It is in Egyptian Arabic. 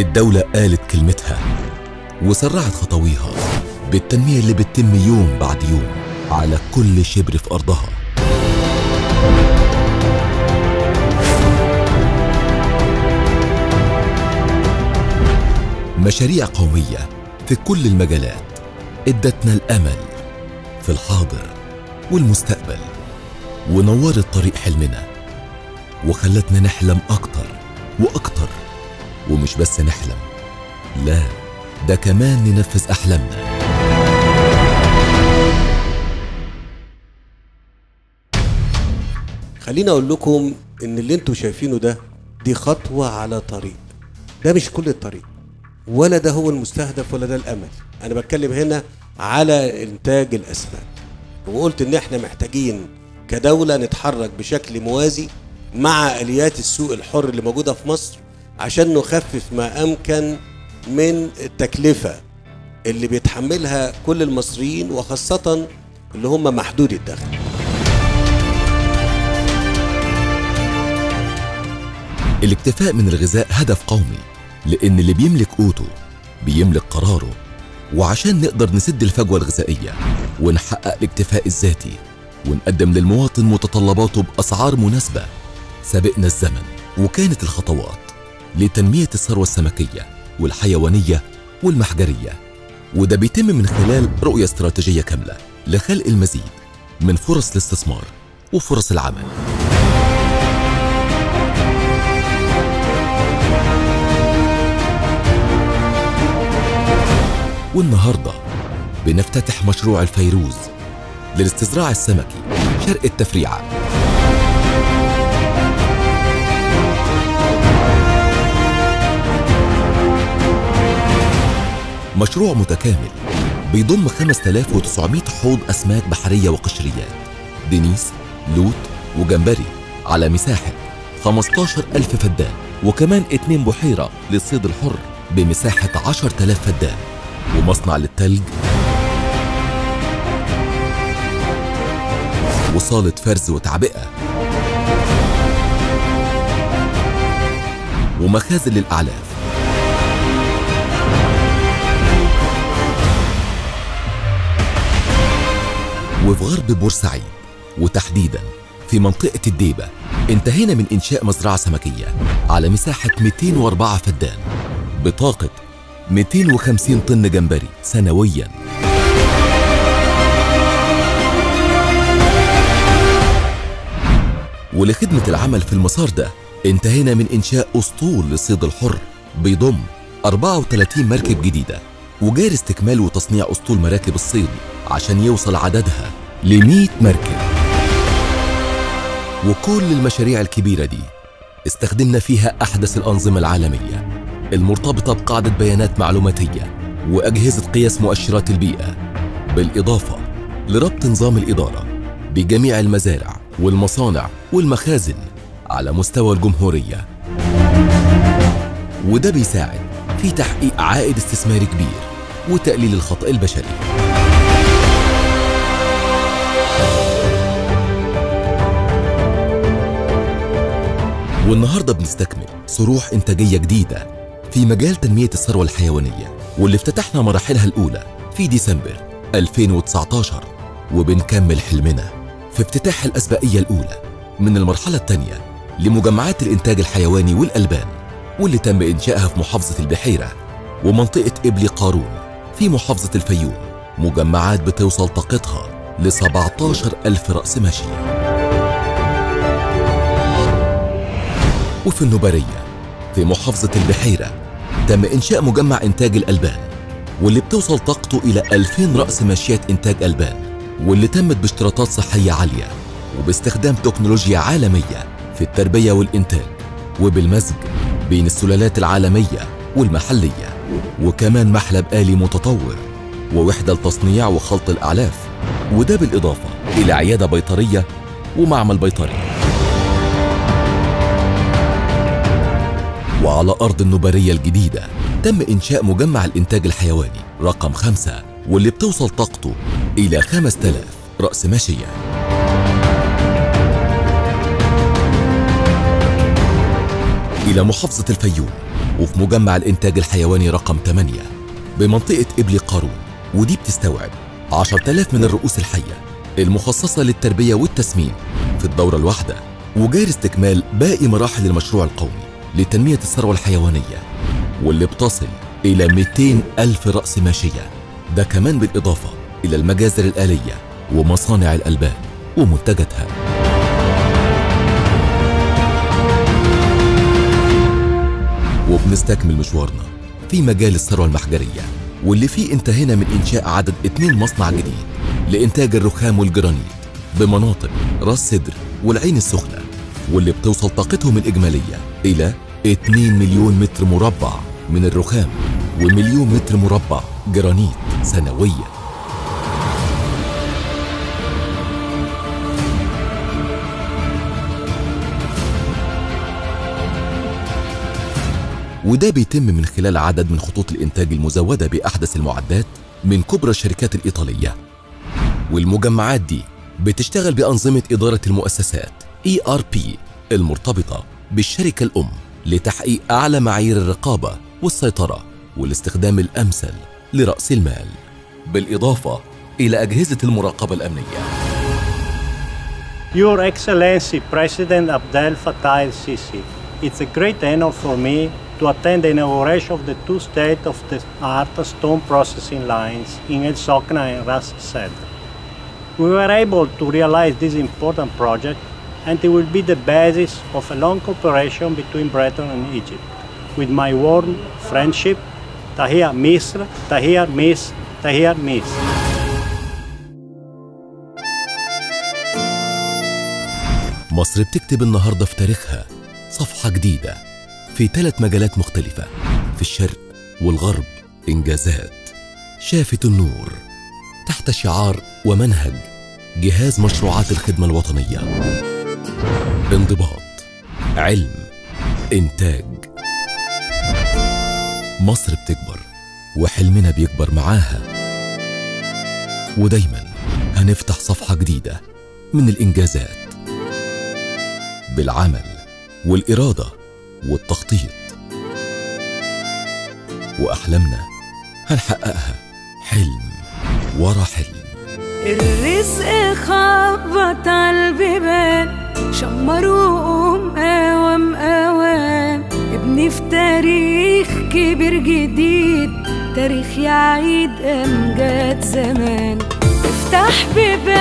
الدولة قالت كلمتها وسرعت خطويها بالتنمية اللي بتتم يوم بعد يوم على كل شبر في أرضها مشاريع قومية في كل المجالات ادتنا الأمل في الحاضر والمستقبل ونورت طريق حلمنا وخلتنا نحلم أكتر وأكتر ومش بس نحلم لا ده كمان ننفذ أحلامنا خليني اقول لكم ان اللي انتوا شايفينه ده دي خطوة على طريق ده مش كل الطريق ولا ده هو المستهدف ولا ده الامل انا بتكلم هنا على انتاج الاسماك وقلت ان احنا محتاجين كدولة نتحرك بشكل موازي مع اليات السوق الحر اللي موجودة في مصر عشان نخفف ما امكن من التكلفة اللي بيتحملها كل المصريين وخاصة اللي هم محدود الدخل الاكتفاء من الغذاء هدف قومي لأن اللي بيملك قوته بيملك قراره وعشان نقدر نسد الفجوة الغذائية ونحقق الاكتفاء الذاتي ونقدم للمواطن متطلباته بأسعار مناسبة سبقنا الزمن وكانت الخطوات لتنمية الثروة السمكية والحيوانية والمحجرية وده بيتم من خلال رؤية استراتيجية كاملة لخلق المزيد من فرص الاستثمار وفرص العمل والنهارده بنفتتح مشروع الفيروز للاستزراع السمكي شرق التفريعه مشروع متكامل بيضم 5900 حوض أسماك بحرية وقشريات دينيس لوت وجمبري على مساحة 15000 فدان وكمان اتنين بحيرة للصيد الحر بمساحة 10000 فدان ومصنع للتلج وصالة فرز وتعبئة ومخازن للأعلاف وفي غرب بورسعيد وتحديدا في منطقة الديبة انتهينا من إنشاء مزرعة سمكية على مساحة 204 فدان بطاقة 250 طن جمبري سنويا ولخدمة العمل في المسار ده انتهينا من إنشاء أسطول للصيد الحر بيضم 34 مركب جديدة وجاري استكمال وتصنيع أسطول مراكب الصيد عشان يوصل عددها ل 100 مركب وكل المشاريع الكبيرة دي استخدمنا فيها أحدث الأنظمة العالمية المرتبطة بقاعدة بيانات معلوماتية وأجهزة قياس مؤشرات البيئة بالإضافة لربط نظام الإدارة بجميع المزارع والمصانع والمخازن على مستوى الجمهورية وده بيساعد في تحقيق عائد استثماري كبير وتقليل الخطأ البشري والنهارده بنستكمل صروح إنتاجية جديدة في مجال تنمية الثروة الحيوانية واللي افتتحنا مراحلها الأولى في ديسمبر 2019 وبنكمل حلمنا في افتتاح الأسبقية الأولى من المرحلة الثانية لمجمعات الإنتاج الحيواني والألبان واللي تم إنشائها في محافظة البحيرة ومنطقة إبلي قارون في محافظة الفيوم مجمعات بتوصل طاقتها ل 17 ألف رأس ماشية وفي النبرية في محافظة البحيرة تم إنشاء مجمع إنتاج الألبان واللي بتوصل طاقته إلى 2000 رأس ماشيات إنتاج ألبان واللي تمت باشتراطات صحية عالية وباستخدام تكنولوجيا عالمية في التربية والإنتاج وبالمزج بين السلالات العالمية والمحلية وكمان محلب آلي متطور ووحدة لتصنيع وخلط الأعلاف وده بالإضافة إلى عيادة بيطرية ومعمل بيطري وعلى أرض النبرية الجديدة تم إنشاء مجمع الإنتاج الحيواني رقم خمسة واللي بتوصل طاقته إلى 5000 رأس ماشية إلى محافظة الفيوم وفي مجمع الإنتاج الحيواني رقم 8 بمنطقة إبلي قارون ودي بتستوعب 10000 من الرؤوس الحية المخصصة للتربية والتسمين في الدورة الواحدة وجاري استكمال باقي مراحل المشروع القومي لتنمية الثروة الحيوانية واللي بتصل إلى 200 ألف رأس ماشية ده كمان بالإضافة إلى المجازر الآلية ومصانع الألبان ومنتجاتها وبنستكمل مشوارنا في مجال الثروة المحجرية واللي فيه انتهينا من إنشاء عدد اتنين مصنع جديد لإنتاج الرخام والجرانيت بمناطق راس سدر والعين السخنة واللي بتوصل طاقتهم الإجمالية إلى 2 مليون متر مربع من الرخام ومليون متر مربع جرانيت سنوياً وده بيتم من خلال عدد من خطوط الإنتاج المزودة بأحدث المعدات من كبرى الشركات الإيطالية والمجمعات دي بتشتغل بأنظمة إدارة المؤسسات ERP المرتبطة بالشركة الأم لتحقيق أعلى معايير الرقابة والسيطرة والاستخدام الأمثل لرأس المال بالإضافة إلى أجهزة المراقبة الأمنية Your Excellency President Abdel Fattah el-Sisi, it's a great honor for me to attend the inauguration of the two state-of-the-art stone processing lines in El Sokna and Ras Sadr. We were able to realize this important project and it will be the basis of a long cooperation between Britain and Egypt. With my warm friendship, Tahir Misr, Tahir Misr, Tahir Misr. مصر بتكتب النهاردة في تاريخها صفحة جديدة في ثلاث مجالات مختلفة في الشرق والغرب إنجازات شافت النور تحت شعار ومنهج جهاز مشروعات الخدمة الوطنية انضباط علم إنتاج مصر بتكبر وحلمنا بيكبر معاها ودايما هنفتح صفحة جديدة من الإنجازات بالعمل والإرادة والتخطيط وأحلامنا هنحققها حلم ورا حلم الرزق خبط على البيبان شمر وقوم قوام قوام ابني في تاريخ كبير جديد تاريخ يعيد امجاد زمان افتح بيبان